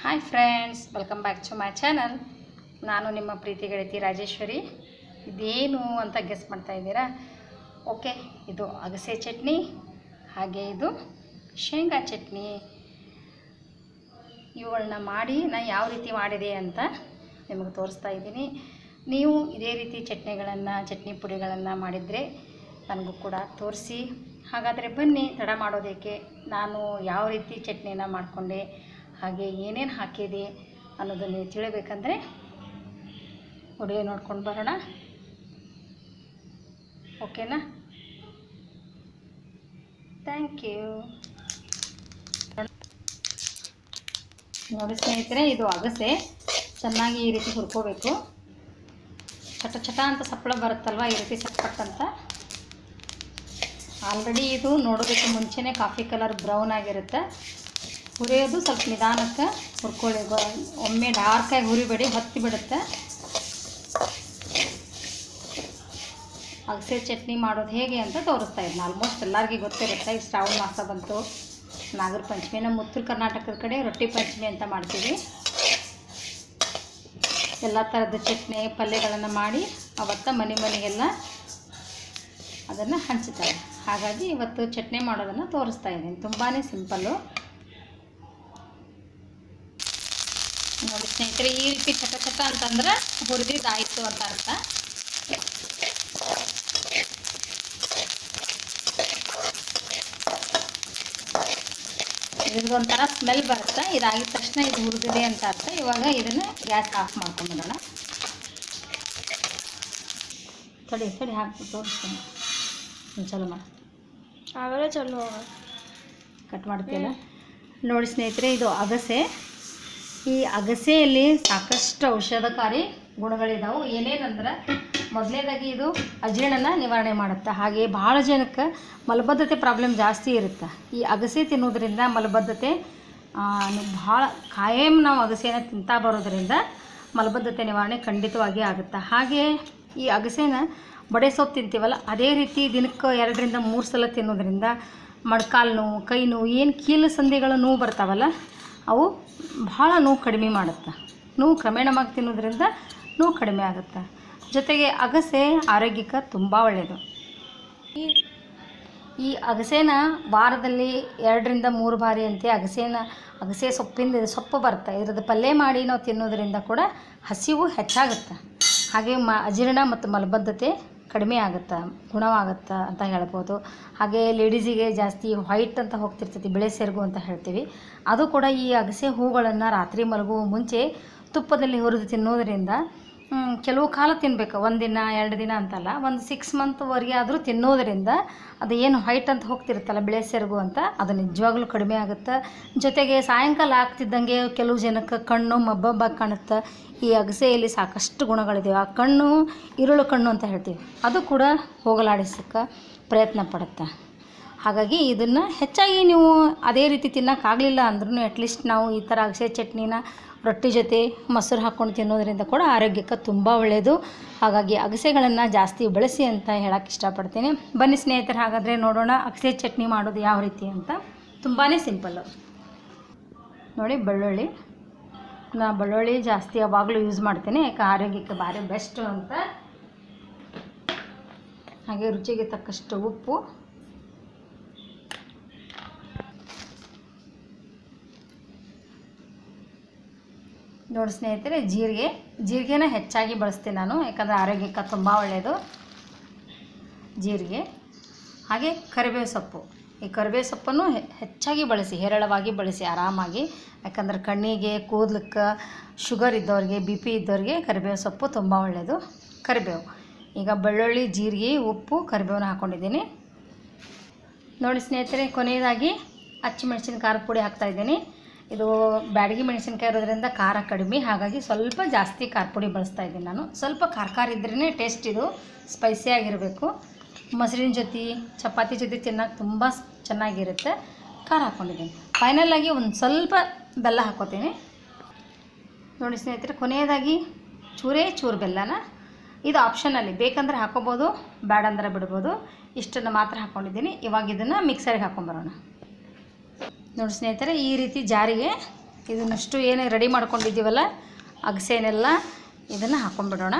hi friends welcome back to my channel ನಾನು ನಿಮ್ಮ ಪ್ರೀತಿ ಗೆಳತಿ ರಾಜೇಶ್ವರಿ ಇದೇನು ಅಂತ ಗೆಸ್ ಮಾಡ್ತಾ ಇದ್ದೀರಾ ಓಕೆ ಇದು ಅಗಸೆ ಚಟ್ನಿ ಹಾಗೆ ಇದು ಶೇಂಗಾ ಚಟ್ನಿ ಇವುಗಳನ್ನ ಮಾಡಿ ನಾನು ಯಾವ ರೀತಿ ಮಾಡಿದೆ ಅಂತ ನಿಮಗೆ ತೋರಿಸ್ತಾ ಇದ್ದೀನಿ ನೀವು ಇದೇ ರೀತಿ ಚಟ್ನಿಗಳನ್ನು ಚಟ್ನಿ ಪುಡಿಗಳನ್ನು ಮಾಡಿದರೆ ನನಗೂ ಕೂಡ ತೋರಿಸಿ ಹಾಗಾದರೆ ಬನ್ನಿ ತಡ ಮಾಡೋದಕ್ಕೆ ನಾನು ಯಾವ ರೀತಿ ಚಟ್ನಿನ ಮಾಡಿಕೊಂಡೆ ಹಾಗೆ ಏನೇನು ಹಾಕಿದೆ ಅನ್ನೋದನ್ನು ತಿಳಿಬೇಕಂದ್ರೆ ವಿಡಿಯೋ ನೋಡ್ಕೊಂಡು ಬರೋಣ ಓಕೆನಾ ಥ್ಯಾಂಕ್ ಯು ನೋಡಿ ಸ್ನೇಹಿತರೆ ಇದು ಅಗಸೆ ಚೆನ್ನಾಗಿ ಈ ರೀತಿ ಹುರ್ಕೋಬೇಕು ಚಟ ಚಟ ಅಂತ ಸಪ್ಪಳ ಬರುತ್ತಲ್ವ ಈ ರೀತಿ ಚಟ್ಪಟ್ ಅಂತ ಆಲ್ರೆಡಿ ಇದು ನೋಡೋದಕ್ಕೆ ಮುಂಚೆನೇ ಕಾಫಿ ಕಲರ್ ಬ್ರೌನ್ ಆಗಿರುತ್ತೆ ಹುರಿಯೋದು ಸ್ವಲ್ಪ ನಿಧಾನಕ್ಕೆ ಹುರ್ಕೊಳ್ಳಿ ಗೊ- ಒಮ್ಮೆ ಡಾರ್ಕಾಗಿ ಹುರಿಬೇಡಿ ಹೊತ್ತಿ ಬಿಡುತ್ತೆ ಅಗಸೆ ಚಟ್ನಿ ಮಾಡೋದು ಹೇಗೆ ಅಂತ ತೋರಿಸ್ತಾ ಇದ್ದೀನಿ ಆಲ್ಮೋಸ್ಟ್ ಎಲ್ಲರಿಗೂ ಗೊತ್ತಿರುತ್ತೆ ಈ ಶ್ರಾವಣ ಮಾಸ ಬಂತು ನಾಗರ ಪಂಚಮಿ ನಮ್ಮ ಉತ್ತರ ಕರ್ನಾಟಕದ ಕಡೆ ರೊಟ್ಟಿ ಪಂಚಮಿ ಅಂತ ಮಾಡ್ತೀವಿ ಎಲ್ಲ ಥರದ ಚಟ್ನಿ ಪಲ್ಯಗಳನ್ನು ಮಾಡಿ ಅವತ್ತ ಮನೆ ಮನೆಗೆಲ್ಲ ಅದನ್ನು ಹಂಚುತ್ತಾರೆ ಹಾಗಾಗಿ ಇವತ್ತು ಚಟ್ನಿ ಮಾಡೋದನ್ನು ತೋರಿಸ್ತಾ ಇದ್ದೀನಿ ತುಂಬಾ ಸಿಂಪಲ್ಲು ನೋಡಿ ಸ್ನೇಹಿತರೆ ಈ ರೀತಿ ಚಟ ಚಟ ಅಂತಂದ್ರೆ ಹುರಿದಿದ್ದಾಯಿತು ಅಂತ ಅರ್ಥ ಇದ್ರದ್ದು ಒಂಥರ ಸ್ಮೆಲ್ ಬರುತ್ತೆ ಇದಾಗಿದ ತಕ್ಷಣ ಇದು ಹುರಿದಿದೆ ಅಂತ ಅರ್ಥ ಇವಾಗ ಇದನ್ನು ಗ್ಯಾಸ್ ಆಫ್ ಮಾಡ್ಕೊಂಬಿಡೋಣ ತಡಿ ತಡಿ ಹಾಕ್ಬಿಟ್ಟು ತೋರಿಸ್ತೀನಿ ಹ್ಮ್, ಚಲೋ ಮಾಡಿ ಆಮೇಲೆ ಚಲೋ ಕಟ್ ಮಾಡ್ತೀಯಲ್ಲ ನೋಡಿ ಸ್ನೇಹಿತರೆ ಇದು ಅಗಸೆ ಈ ಅಗಸೆಯಲ್ಲಿ ಸಾಕಷ್ಟು ಔಷಧಕಾರಿ ಗುಣಗಳಿದಾವೆ ಏನೇನಂದ್ರೆ ಮೊದಲನೇದಾಗಿ ಇದು ಅಜೀರ್ಣನ ನಿವಾರಣೆ ಮಾಡುತ್ತೆ ಹಾಗೆ ಭಾಳ ಜನಕ್ಕೆ ಮಲಬದ್ಧತೆ ಪ್ರಾಬ್ಲಮ್ ಜಾಸ್ತಿ ಇರುತ್ತೆ ಈ ಅಗಸೆ ತಿನ್ನೋದ್ರಿಂದ ಮಲಬದ್ಧತೆ ಭಾಳ ಕಾಯಂ ನಾವು ಅಗಸೆನ ತಿಂತಾ ಬರೋದ್ರಿಂದ ಮಲಬದ್ಧತೆ ನಿವಾರಣೆ ಖಂಡಿತವಾಗಿ ಆಗುತ್ತೆ ಹಾಗೆ ಈ ಅಗಸೆನ ಬಡೆ ಸೊಪ್ಪು ತಿಂತೀವಲ್ಲ ಅದೇ ರೀತಿ ದಿನಕ್ಕೆ ಎರಡರಿಂದ ಮೂರು ಸಲ ತಿನ್ನೋದ್ರಿಂದ ಮೊಣಕಾಲು ನೋವು ಕೈ ನೋವು ಏನು ಕೀಲು ಸಂಧಿಗಳ ನೋವು ಬರ್ತಾವಲ್ಲ ಅವು ಭಾಳ ನೋವು ಕಡಿಮೆ ಮಾಡುತ್ತೆ ನೋವು ಕ್ರಮೇಣವಾಗಿ ತಿನ್ನೋದ್ರಿಂದ ನೋವು ಕಡಿಮೆ ಆಗುತ್ತೆ ಜೊತೆಗೆ ಅಗಸೆ ಆರೋಗ್ಯಕ್ಕೆ ತುಂಬ ಒಳ್ಳೆಯದು ಈ ಈ ಅಗಸೆನ ವಾರದಲ್ಲಿ ಎರಡರಿಂದ ಮೂರು ಬಾರಿ ಅಂತೆ ಅಗಸೆನ ಅಗಸೆ ಸೊಪ್ಪಿಂದ ಇದು ಸೊಪ್ಪು ಬರುತ್ತೆ ಇದ್ರದ್ದು ಪಲ್ಯ ಮಾಡಿ ನಾವು ತಿನ್ನೋದ್ರಿಂದ ಕೂಡ ಹಸಿವು ಹೆಚ್ಚಾಗುತ್ತೆ ಹಾಗೆ ಮ ಅಜೀರ್ಣ ಮತ್ತು ಮಲಬದ್ಧತೆ ಕಡಿಮೆ ಆಗುತ್ತೆ ಗುಣವಾಗುತ್ತೆ ಅಂತ ಹೇಳ್ಬೋದು ಹಾಗೆ ಲೇಡೀಸಿಗೆ ಜಾಸ್ತಿ ವೈಟ್ ಅಂತ ಹೋಗ್ತಿರ್ತೈತಿ ಬಿಳೆ ಸೆರಗು ಅಂತ ಹೇಳ್ತೀವಿ ಅದು ಕೂಡ ಈ ಅಗಸೆ ಹೂಗಳನ್ನು ರಾತ್ರಿ ಮಲಗುವ ಮುಂಚೆ ತುಪ್ಪದಲ್ಲಿ ಹುರಿದು ತಿನ್ನೋದ್ರಿಂದ ಹ್ಮ್, ಕೆಲವು ಕಾಲ ತಿನ್ನಬೇಕು ಒಂದಿನ ಎರಡು ದಿನ ಅಂತಲ್ಲ ಒಂದು ಸಿಕ್ಸ್ ಮಂತ್ವರೆಗೆ ಆದರೂ ತಿನ್ನೋದ್ರಿಂದ ಅದು ಏನು ವೈಟ್ ಅಂತ ಹೋಗ್ತಿರುತ್ತಲ್ಲ ಬಿಳೆ ಸೆರಗು ಅಂತ ಅದು ನಿಜವಾಗ್ಲೂ ಕಡಿಮೆ ಆಗುತ್ತೆ ಜೊತೆಗೆ ಸಾಯಂಕಾಲ ಆಗ್ತಿದ್ದಂಗೆ ಕೆಲವು ಜನಕ್ಕೆ ಕಣ್ಣು ಮಬ್ಬಬ್ಬಾಗಿ ಕಾಣುತ್ತೆ ಈ ಅಗಸೆಯಲ್ಲಿ ಸಾಕಷ್ಟು ಗುಣಗಳಿದೆ ಆ ಕಣ್ಣು ಇರುಳು ಕಣ್ಣು ಅಂತ ಹೇಳ್ತೀವಿ ಅದು ಕೂಡ ಹೋಗಲಾಡಿಸೋಕ್ಕೆ ಪ್ರಯತ್ನ ಪಡುತ್ತೆ ಹಾಗಾಗಿ ಇದನ್ನು ಹೆಚ್ಚಾಗಿ ನೀವು ಅದೇ ರೀತಿ ತಿನ್ನೋಕ್ಕಾಗಲಿಲ್ಲ ಅಂದ್ರೂ ಅಟ್ಲೀಸ್ಟ್ ನಾವು ಈ ಥರ ಅಗಸೆ ಚಟ್ನಿನ ರೊಟ್ಟಿ ಜೊತೆ ಮೊಸರು ಹಾಕ್ಕೊಂಡು ತಿನ್ನೋದ್ರಿಂದ ಕೂಡ ಆರೋಗ್ಯಕ್ಕೆ ತುಂಬ ಒಳ್ಳೆಯದು ಹಾಗಾಗಿ ಅಗಸೆಗಳನ್ನು ಜಾಸ್ತಿ ಬಳಸಿ ಅಂತ ಹೇಳಕ್ಕೆ ಇಷ್ಟಪಡ್ತೀನಿ ಬನ್ನಿ ಸ್ನೇಹಿತರೆ ಹಾಗಾದರೆ ನೋಡೋಣ ಅಗಸೆ ಚಟ್ನಿ ಮಾಡೋದು ಯಾವ ರೀತಿ ಅಂತ ತುಂಬಾ ಸಿಂಪಲ್ಲು ನೋಡಿ ಬೆಳ್ಳುಳ್ಳಿ ನಾ ಬೆಳ್ಳುಳ್ಳಿ ಜಾಸ್ತಿ ಯಾವಾಗಲೂ ಯೂಸ್ ಮಾಡ್ತೀನಿ ಯಾಕೆ ಆರೋಗ್ಯಕ್ಕೆ ಭಾರಿ ಬೆಸ್ಟು ಅಂತ ಹಾಗೆ ರುಚಿಗೆ ತಕ್ಕಷ್ಟು ಉಪ್ಪು ನೋಡಿ ಸ್ನೇಹಿತರೆ ಜೀರಿಗೆ ಜೀರಿಗೆನ ಹೆಚ್ಚಾಗಿ ಬಳಸ್ತೀನಿ ನಾನು ಯಾಕಂದರೆ ಆರೋಗ್ಯಕ್ಕೆ ತುಂಬ ಒಳ್ಳೆಯದು ಜೀರಿಗೆ ಹಾಗೆ ಕರಿಬೇವು ಸೊಪ್ಪು ಈ ಕರಿಬೇವು ಸೊಪ್ಪನ್ನು ಹೆ- ಹೆಚ್ಚಾಗಿ ಬಳಸಿ ಹೇರಳವಾಗಿ ಬಳಸಿ ಆರಾಮಾಗಿ ಯಾಕಂದ್ರೆ ಕಣ್ಣಿಗೆ ಕೂದಲಕ್ಕೆ ಶುಗರ್ ಇದ್ದವ್ರಿಗೆ ಬಿ ಪಿ ಇದ್ದವ್ರಿಗೆ ಕರಿಬೇವು ಸೊಪ್ಪು ತುಂಬ ಒಳ್ಳೆಯದು ಕರಿಬೇವು ಈಗ ಬೆಳ್ಳುಳ್ಳಿ ಜೀರಿಗೆ ಉಪ್ಪು ಕರಿಬೇವನ್ನ ಹಾಕ್ಕೊಂಡಿದ್ದೀನಿ ನೋಡಿ ಸ್ನೇಹಿತರೆ ಕೊನೆಯದಾಗಿ ಹಚ್ಚಿಮೆಣಸಿನ ಖಾರದ ಪುಡಿ ಹಾಕ್ತಾಯಿದ್ದೀನಿ ಇದು ಬ್ಯಾಡಗಿ ಮೆಣಸಿನ್ಕಾಯಿ ಇರೋದ್ರಿಂದ ಖಾರ ಕಡಿಮೆ ಹಾಗಾಗಿ ಸ್ವಲ್ಪ ಜಾಸ್ತಿ ಖಾರ ಪುಡಿ ಬಳಸ್ತಾ ಇದ್ದೀನಿ ನಾನು ಸ್ವಲ್ಪ ಖಾರ ಖಾರ ಇದ್ರೇ ಟೇಸ್ಟ್ ಇದು ಸ್ಪೈಸಿಯಾಗಿರಬೇಕು ಮೊಸರಿನ ಜೊತೆ ಚಪಾತಿ ಜೊತೆ ತಿನ್ನೋಕೆ ತುಂಬ ಸ್- ಚೆನ್ನಾಗಿರುತ್ತೆ ಖಾರ ಹಾಕ್ಕೊಂಡಿದ್ದೀನಿ ಫೈನಲಾಗಿ ಒಂದು ಸ್ವಲ್ಪ ಬೆಲ್ಲ ಹಾಕ್ಕೋತೀನಿ ನೋಡಿ ಸ್ನೇಹಿತರೆ ಕೊನೆಯದಾಗಿ ಚೂರೇ ಚೂರು ಬೆಲ್ಲನ ಇದು ಆಪ್ಷನಲ್ಲಿ ಬೇಕಂದ್ರೆ ಹಾಕೋಬೋದು ಬೇಡ ಅಂದ್ರೆ ಬಿಡ್ಬೋದು ಇಷ್ಟನ್ನು ಮಾತ್ರ ಹಾಕ್ಕೊಂಡಿದ್ದೀನಿ ಇವಾಗ ಇದನ್ನು ಮಿಕ್ಸರ್ಗೆ ಹಾಕ್ಕೊಂಬರೋಣ ನೋಡಿ ಸ್ನೇಹಿತರೆ ಈ ರೀತಿ ಜಾರಿಗೆ ಇದನ್ನಷ್ಟು ಏನು ರೆಡಿ ಮಾಡ್ಕೊಂಡಿದ್ದೀವಲ್ಲ ಅಗಸೆನೆಲ್ಲ ಇದನ್ನು ಹಾಕೊಂಡ್ಬಿಡೋಣ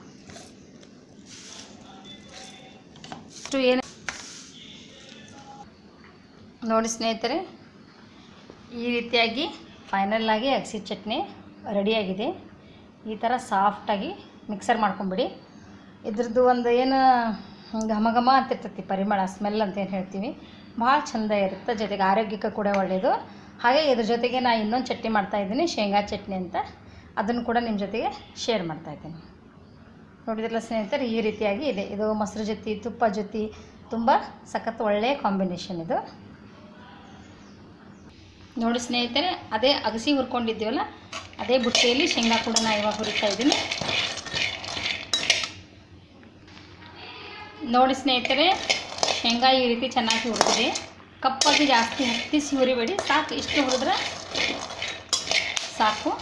ಇಷ್ಟು ಏನು ನೋಡಿ ಸ್ನೇಹಿತರೆ ಈ ರೀತಿಯಾಗಿ ಫೈನಲ್ಲಾಗಿ ಅಗಸಿ ಚಟ್ನಿ ರೆಡಿಯಾಗಿದೆ ಈ ಥರ ಸಾಫ್ಟಾಗಿ ಮಿಕ್ಸರ್ ಮಾಡ್ಕೊಂಬಿಡಿ ಇದ್ರದ್ದು ಒಂದು ಏನು ಘಮ ಘಮ ಅಂತಿರ್ತೈತಿ ಪರಿಮಳ ಸ್ಮೆಲ್ ಅಂತ ಏನು ಹೇಳ್ತೀವಿ ಭಾಳ ಚಂದ ಇರುತ್ತೆ ಜೊತೆಗೆ ಆರೋಗ್ಯಕ್ಕೆ ಕೂಡ ಒಳ್ಳೆಯದು ಹಾಗೆ ಇದ್ರ ಜೊತೆಗೆ ನಾನು ಇನ್ನೊಂದು ಚಟ್ನಿ ಮಾಡ್ತಾಯಿದ್ದೀನಿ ಶೇಂಗಾ ಚಟ್ನಿ ಅಂತ ಅದನ್ನು ಕೂಡ ನಿಮ್ಮ ಜೊತೆಗೆ ಶೇರ್ ಮಾಡ್ತಾಯಿದ್ದೀನಿ ನೋಡಿದ್ರಲ್ಲ ಸ್ನೇಹಿತರೆ ಈ ರೀತಿಯಾಗಿ ಇದೆ ಇದು ಮೊಸರು ಜೊತೆ ತುಪ್ಪ ಜೊತೆ ತುಂಬ ಸಖತ್ ಒಳ್ಳೆಯ ಕಾಂಬಿನೇಷನ್ ಇದು ನೋಡಿ ಸ್ನೇಹಿತರೆ ಅದೇ ಅಗಸಿ ಹುರ್ಕೊಂಡಿದ್ದೀವಲ್ಲ ಅದೇ ಬುಟ್ಟಿಯಲ್ಲಿ ಶೇಂಗಾ ಕೂಡ ನಾನು ಇವಾಗ ಹುರಿತಾ ಇದ್ದೀನಿ ನೋಡಿ ಸ್ನೇಹಿತರೆ ಶೇಂಗಾ ಈ ರೀತಿ ಚೆನ್ನಾಗಿ ಹುರಿದಿದೆ ಕಪ್ಪಾಗಿ ಜಾಸ್ತಿ ಹತ್ತಿಸಿ ಹುರಿಬೇಡಿ ಸಾಕು ಇಷ್ಟು ಹುರಿದ್ರೆ ಸಾಕು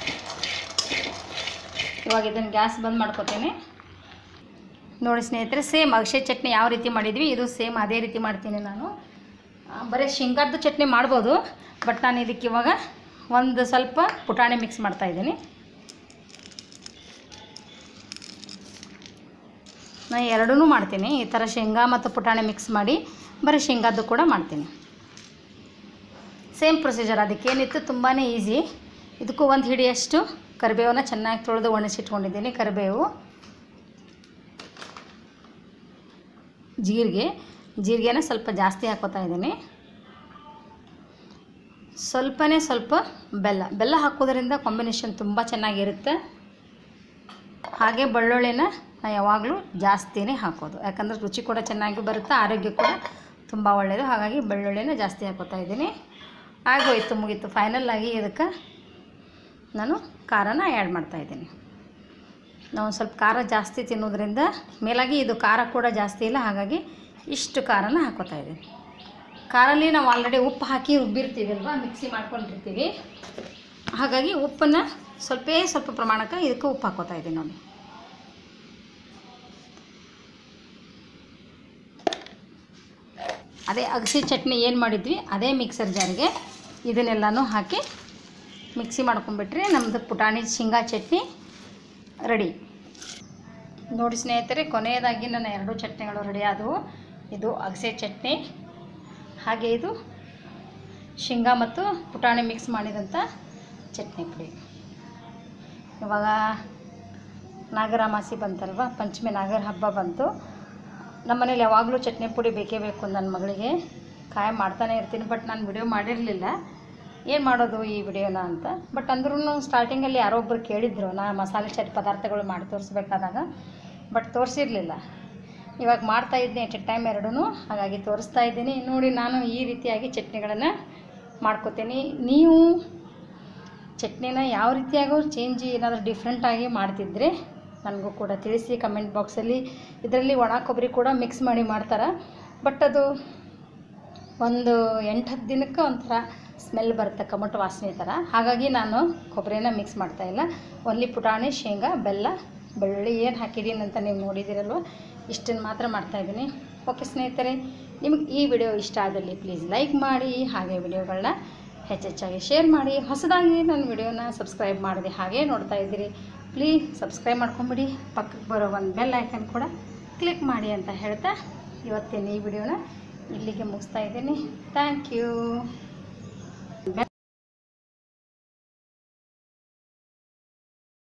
ಇವಾಗ ಇದನ್ನು ಗ್ಯಾಸ್ ಬಂದ್ ಮಾಡ್ಕೊತೀನಿ ನೋಡಿ ಸ್ನೇಹಿತರೆ ಸೇಮ್ ಅಗಸೆ ಚಟ್ನಿ ಯಾವ ರೀತಿ ಮಾಡಿದ್ವಿ ಇದು ಸೇಮ್ ಅದೇ ರೀತಿ ಮಾಡ್ತೀನಿ ನಾನು ಆ, ಬರೀ ಶೇಂಗಾದ್ದು ಚಟ್ನಿ ಮಾಡ್ಬೋದು ಬಟ್ ನಾನು ಇದಕ್ಕೆ ಇವಾಗ ಒಂದು ಸ್ವಲ್ಪ ಪುಟಾಣಿ ಮಿಕ್ಸ್ ಮಾಡ್ತಾ ಇದ್ದೀನಿ ನಾನು ಎರಡೂ ಮಾಡ್ತೀನಿ ಈ ಥರ ಶೇಂಗಾ ಮತ್ತು ಪುಟಾಣಿ ಮಿಕ್ಸ್ ಮಾಡಿ ಬರೀ ಶೇಂಗಾದ್ದು ಕೂಡ ಮಾಡ್ತೀನಿ ಸೇಮ್ ಪ್ರೊಸೀಜರ್ ಅದಕ್ಕೇನಿತ್ತು ತುಂಬಾ ಈಸಿ ಇದಕ್ಕೂ ಒಂದು ಹಿಡಿಯಷ್ಟು ಕರಿಬೇವನ್ನ ಚೆನ್ನಾಗಿ ತೊಳೆದು ಒಣಸಿಟ್ಕೊಂಡಿದ್ದೀನಿ ಕರಿಬೇವು ಜೀರಿಗೆ ಜೀರಿಗೆನ ಸ್ವಲ್ಪ ಜಾಸ್ತಿ ಹಾಕೋತಾ ಇದ್ದೀನಿ ಸ್ವಲ್ಪನೇ ಸ್ವಲ್ಪ ಬೆಲ್ಲ ಬೆಲ್ಲ ಹಾಕೋದ್ರಿಂದ ಕಾಂಬಿನೇಷನ್ ತುಂಬ ಚೆನ್ನಾಗಿರುತ್ತೆ ಹಾಗೆ ಬೆಳ್ಳುಳ್ಳಿನ ನಾನು ಯಾವಾಗಲೂ ಜಾಸ್ತಿನೇ ಹಾಕೋದು ಯಾಕಂದ್ರೆ ರುಚಿ ಕೂಡ ಚೆನ್ನಾಗಿ ಬರುತ್ತೆ ಆರೋಗ್ಯ ಕೂಡ ತುಂಬ ಒಳ್ಳೆಯದು ಹಾಗಾಗಿ ಬೆಳ್ಳುಳ್ಳಿನ ಜಾಸ್ತಿ ಹಾಕೋತಾ ಇದ್ದೀನಿ ಆಗೋಯ್ತು ಮುಗೀತು ಫೈನಲ್ ಆಗಿ ಇದಕ್ಕೆ ನಾನು ಖಾರನ ಆ್ಯಡ್ ಮಾಡ್ತಾಯಿದ್ದೀನಿ ನಾವು ಸ್ವಲ್ಪ ಖಾರ ಜಾಸ್ತಿ ತಿನ್ನೋದ್ರಿಂದ ಮೇಲಾಗಿ ಇದು ಖಾರ ಕೂಡ ಜಾಸ್ತಿ ಇಲ್ಲ ಹಾಗಾಗಿ ಇಷ್ಟು ಖಾರನ ಹಾಕೋತಾ ಇದ್ದೀನಿ ಖಾರಲ್ಲಿ ನಾವು ಆಲ್ರೆಡಿ ಉಪ್ಪು ಹಾಕಿ ರುಬ್ಬಿರ್ತೀವಿ ಅಲ್ವಾ ಮಿಕ್ಸಿ ಮಾಡ್ಕೊಂಡಿರ್ತೀವಿ ಹಾಗಾಗಿ ಉಪ್ಪನ್ನು ಸ್ವಲ್ಪೇ ಸ್ವಲ್ಪ ಪ್ರಮಾಣಕ್ಕೆ ಇದಕ್ಕೆ ಉಪ್ಪು ಹಾಕೋತಾ ಇದ್ದೀನಿ ನೋಡಿ ಅದೇ ಅಗಸಿ ಚಟ್ನಿ ಏನು ಮಾಡಿದ್ವಿ ಅದೇ ಮಿಕ್ಸರ್ ಜಾರಿಗೆ ಇದನ್ನೆಲ್ಲನೂ ಹಾಕಿ ಮಿಕ್ಸಿ ಮಾಡ್ಕೊಂಡ್ಬಿಟ್ರೆ ನಮ್ಮದು ಪುಟಾಣಿ ಶೇಂಗಾ ಚಟ್ನಿ ರೆಡಿ ನೋಡಿ ಸ್ನೇಹಿತರೆ ಕೊನೆಯದಾಗಿ ನನ್ನ ಎರಡು ಚಟ್ನಿಗಳು ರೆಡಿ ಆದವು ಇದು ಅಗಸೆ ಚಟ್ನಿ ಹಾಗೆ ಇದು ಶೇಂಗಾ ಮತ್ತು ಪುಟಾಣಿ ಮಿಕ್ಸ್ ಮಾಡಿದಂಥ ಚಟ್ನಿ ಪುಡಿ ಇವಾಗ ನಾಗರಾಮಾಸಿ ಬಂತಲ್ವ ಪಂಚಮಿ ನಾಗರ ಹಬ್ಬ ಬಂತು ನಮ್ಮ ಮನೇಲಿ ಯಾವಾಗಲೂ ಚಟ್ನಿ ಪುಡಿ ಬೇಕೇ ಬೇಕು ನನ್ನ ಮಗಳಿಗೆ ಕಾಯಂ ಮಾಡ್ತಾನೆ ಇರ್ತೀನಿ ಬಟ್ ನಾನು ವಿಡಿಯೋ ಮಾಡಿರಲಿಲ್ಲ ಏನು ಮಾಡೋದು ಈ ವಿಡಿಯೋನ ಅಂತ ಬಟ್ ಅಂದ್ರೂ ಸ್ಟಾರ್ಟಿಂಗಲ್ಲಿ ಯಾರೋ ಒಬ್ಬರು ಕೇಳಿದ್ರು ನಾ ಮಸಾಲೆ ಚಟ್ ಪದಾರ್ಥಗಳು ಮಾಡಿ ತೋರಿಸ್ಬೇಕಾದಾಗ ಬಟ್ ತೋರಿಸಿರ್ಲಿಲ್ಲ ಇವಾಗ ಮಾಡ್ತಾ ಇದ್ದೀನಿ ಎಟ್ ಎ ಟೈಮ್ ಎರಡೂ ಹಾಗಾಗಿ ತೋರಿಸ್ತಾ ಇದ್ದೀನಿ ನೋಡಿ ನಾನು ಈ ರೀತಿಯಾಗಿ ಚಟ್ನಿಗಳನ್ನು ಮಾಡ್ಕೋತೀನಿ ನೀವು ಚಟ್ನಿನ ಯಾವ ರೀತಿಯಾಗೂ ಚೇಂಜ್ ಏನಾದರೂ ಡಿಫ್ರೆಂಟಾಗಿ ಮಾಡ್ತಿದ್ರೆ ನನಗೂ ಕೂಡ ತಿಳಿಸಿ ಕಮೆಂಟ್ ಬಾಕ್ಸಲ್ಲಿ ಇದರಲ್ಲಿ ಒಣ ಕೊಬ್ಬರಿ ಕೂಡ ಮಿಕ್ಸ್ ಮಾಡಿ ಮಾಡ್ತಾರೆ ಬಟ್ ಅದು ಒಂದು ಎಂಟು ಹತ್ತು ದಿನಕ್ಕೆ ಒಂಥರ ಸ್ಮೆಲ್ ಬರುತ್ತೆ ಕಮಟು ವಾಸನೆ ಥರ ಹಾಗಾಗಿ ನಾನು ಕೊಬ್ಬರಿನ ಮಿಕ್ಸ್ ಮಾಡ್ತಾಯಿಲ್ಲ ಒನ್ಲಿ ಪುಟಾಣಿ ಶೇಂಗಾ ಬೆಲ್ಲ ಬೆಳ್ಳುಳ್ಳಿ ಏನು ಹಾಕಿದ್ದೀನಿ ಅಂತ ನೀವು ನೋಡಿದ್ದೀರಲ್ವ ಇಷ್ಟನ್ನು ಮಾತ್ರ ಮಾಡ್ತಾಯಿದ್ದೀನಿ ಓಕೆ ಸ್ನೇಹಿತರೆ ನಿಮಗೆ ಈ ವಿಡಿಯೋ ಇಷ್ಟ ಆದಲ್ಲಿ ಪ್ಲೀಸ್ ಲೈಕ್ ಮಾಡಿ ಹಾಗೆ ವಿಡಿಯೋಗಳನ್ನ ಹೆಚ್ಚೆಚ್ಚಾಗಿ ಶೇರ್ ಮಾಡಿ ಹೊಸದಾಗಿ ನನ್ನ ವಿಡಿಯೋನ ಸಬ್ಸ್ಕ್ರೈಬ್ ಮಾಡಿದೆ ಹಾಗೆ ನೋಡ್ತಾ ಇದ್ದೀರಿ ಪ್ಲೀಸ್ ಸಬ್ಸ್ಕ್ರೈಬ್ ಮಾಡ್ಕೊಂಬಿಡಿ ಪಕ್ಕಕ್ಕೆ ಬರೋ ಒಂದು ಬೆಲ್ ಐಕನ್ ಕೂಡ ಕ್ಲಿಕ್ ಮಾಡಿ ಅಂತ ಹೇಳ್ತಾ ಇವತ್ತಿನ ಈ ವಿಡಿಯೋನ ಇಲ್ಲಿಗೆ ಮುಗಿಸ್ತಾ ಇದ್ದೀನಿ ಥ್ಯಾಂಕ್ ಯು